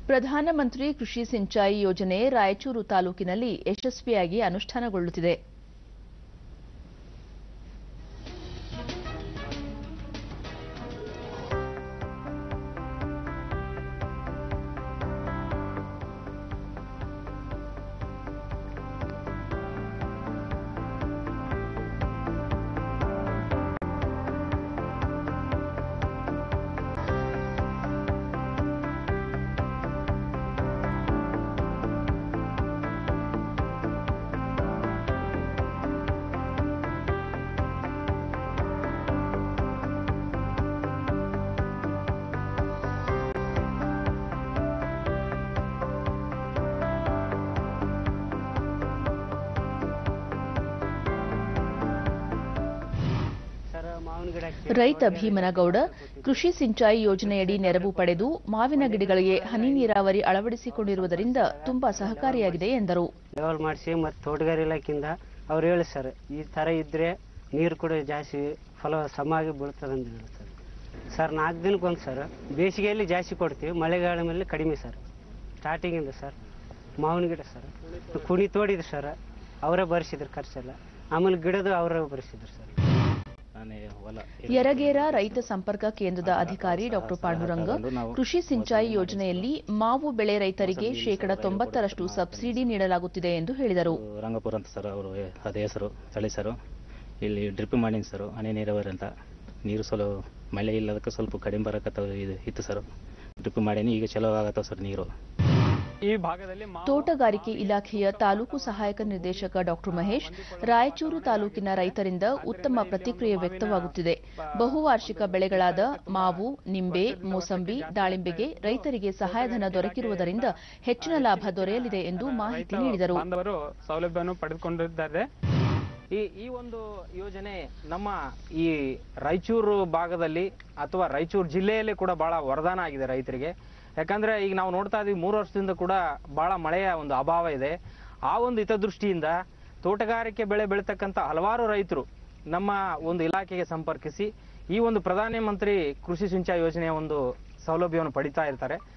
ಪ್ರಧಾನಮಂತ್ರಿ ಕೃಷಿ ಸಿಂಚಾಯಿ ಯೋಜನೆ ರಾಯಚೂರು ತಾಲೂಕಿನಲ್ಲಿ ಯಶಸ್ವಿಯಾಗಿ ಅನುಷ್ಠಾನಗೊಳ್ಳುತ್ತಿದೆ ಸರ್ ಮಾವಿನ ಗಿಡ ರೈತ ಭೀಮನಗೌಡ ಕೃಷಿ ಸಿಂಚಾಯಿ ಯೋಜನೆಯಡಿ ನೆರವು ಪಡೆದು ಮಾವಿನ ಗಿಡಗಳಿಗೆ ಹನಿ ನೀರಾವರಿ ಅಳವಡಿಸಿಕೊಂಡಿರುವುದರಿಂದ ತುಂಬಾ ಸಹಕಾರಿಯಾಗಿದೆ ಎಂದರು ಲೆವೆಲ್ ಮಾಡಿಸಿ ಮತ್ತು ತೋಟಗಾರಿ ಇಲಾಖೆಯಿಂದ ಅವ್ರು ಹೇಳಿ ಸರ್ ಈ ಥರ ಇದ್ದರೆ ನೀರು ಕೂಡ ಜಾಸ್ತಿ ಫಲ ಸಮಾಗಿ ಬೀಳ್ತದೆ ಅಂತ ಹೇಳಿ ಸರ್ ಸರ್ ನಾಲ್ಕು ದಿನಕ್ಕೊಂದು ಸರ್ ಬೇಸಿಗೆಯಲ್ಲಿ ಜಾಸ್ತಿ ಕೊಡ್ತೀವಿ ಮಳೆಗಾಲ ಮೇಲೆ ಕಡಿಮೆ ಸರ್ ಸ್ಟಾರ್ಟಿಂಗಿಂದ ಸರ್ ಮಾವಿನ ಗಿಡ ಸರ್ ಕುಣಿ ತೋಡಿದ್ರು ಸರ್ ಅವರೇ ಭರಿಸಿದ್ರು ಖರ್ಚೆಲ್ಲ ಆಮೇಲೆ ಗಿಡದು ಅವರೇ ಭರಿಸಿದ್ರು ಸರ್ ನಾನೇ ಹೊಲ ಯರಗೇರ ರೈತ ಸಂಪರ್ಕ ಕೇಂದ್ರದ ಅಧಿಕಾರಿ ಡಾಕ್ಟರ್ ಪಾಂಡುರಂಗ ಕೃಷಿ ಸಿಂಚಾಯಿ ಯೋಜನೆಯಲ್ಲಿ ಮಾವು ಬೆಳೆ ರೈತರಿಗೆ ಶೇಕಡ ತೊಂಬತ್ತರಷ್ಟು ಸಬ್ಸಿಡಿ ನೀಡಲಾಗುತ್ತಿದೆ ಎಂದು ಹೇಳಿದರು ರಂಗಪುರ ಅಂತ ಸರ್ ಅವರು ಅದೇ ಹೆಸರು ತಳಿ ಸರು ಇಲ್ಲಿ ಡ್ರಿಪ್ ಮಾಡೀನಿ ಸರ್ ಹನಿ ನೀರಾವರಿ ಅಂತ ನೀರು ಸ್ವಲ್ಪ ಮಳೆ ಇಲ್ಲದಕ್ಕೆ ಸ್ವಲ್ಪ ಕಡಿಮೆ ಬರಕತ್ತವ ಇದು ಇತ್ತು ಸರ್ ಡ್ರಿಪ್ ಮಾಡೀನಿ ಈಗ ಚಲೋ ಆಗತ್ತವ ಸರ್ ನೀರು ಈ ಭಾಗದಲ್ಲಿ ಮಾವು ತೋಟಗಾರಿಕೆ ಇಲಾಖೆಯ ತಾಲೂಕು ಸಹಾಯಕ ನಿರ್ದೇಶಕ ಡಾಕ್ಟರ್ ಮಹೇಶ್ ರಾಯಚೂರು ತಾಲೂಕಿನ ರೈತರಿಂದ ಉತ್ತಮ ಪ್ರತಿಕ್ರಿಯೆ ವ್ಯಕ್ತವಾಗುತ್ತಿದೆ ಬಹುವಾರ್ಷಿಕ ಬೆಳೆಗಳಾದ ಮಾವು ನಿಂಬೆ ಮೋಸಂಬಿ ದಾಳಿಂಬೆಗೆ ರೈತರಿಗೆ ಸಹಾಯಧನ ದೊರಕಿರುವುದರಿಂದ ಹೆಚ್ಚಿನ ಲಾಭ ದೊರೆಯಲಿದೆ ಎಂದು ಮಾಹಿತಿ ನೀಡಿದರು ಬಾಂಧವರು ಸೌಲಭ್ಯವನ್ನು ಪಡೆದುಕೊಂಡಿದ್ದಾರೆ ಈ ಈ ಒಂದು ಯೋಜನೆ ನಮ್ಮ ಈ ರಾಯಚೂರು ಭಾಗದಲ್ಲಿ ಅಥವಾ ರಾಯಚೂರು ಜಿಲ್ಲೆಯಲ್ಲಿ ಕೂಡ ಬಹಳ ವರದಾನ ಆಗಿದೆ ರೈತರಿಗೆ ಯಾಕಂದ್ರೆ ಈಗ ನಾವು ನೋಡ್ತಾ ಇದೀವಿ ಮೂರು ವರ್ಷದಿಂದ ಕೂಡ ಬಹಳ ಮಳೆಯ ಒಂದು ಅಭಾವ ಇದೆ ಆ ಒಂದು ಹಿತದೃಷ್ಟಿಯಿಂದ ತೋಟಗಾರಿಕೆ ಬೆಳೆ ಬೆಳೀತಕ್ಕಂಥ ಹಲವಾರು ರೈತರು ನಮ್ಮ ಒಂದು ಇಲಾಖೆಗೆ ಸಂಪರ್ಕಿಸಿ ಈ ಒಂದು ಪ್ರಧಾನಮಂತ್ರಿ ಕೃಷಿ ಸಿಂಚಾಯಿ ಯೋಜನೆಯ ಒಂದು ಸೌಲಭ್ಯವನ್ನು ಪಡಿತಾ ಇರ್ತಾರೆ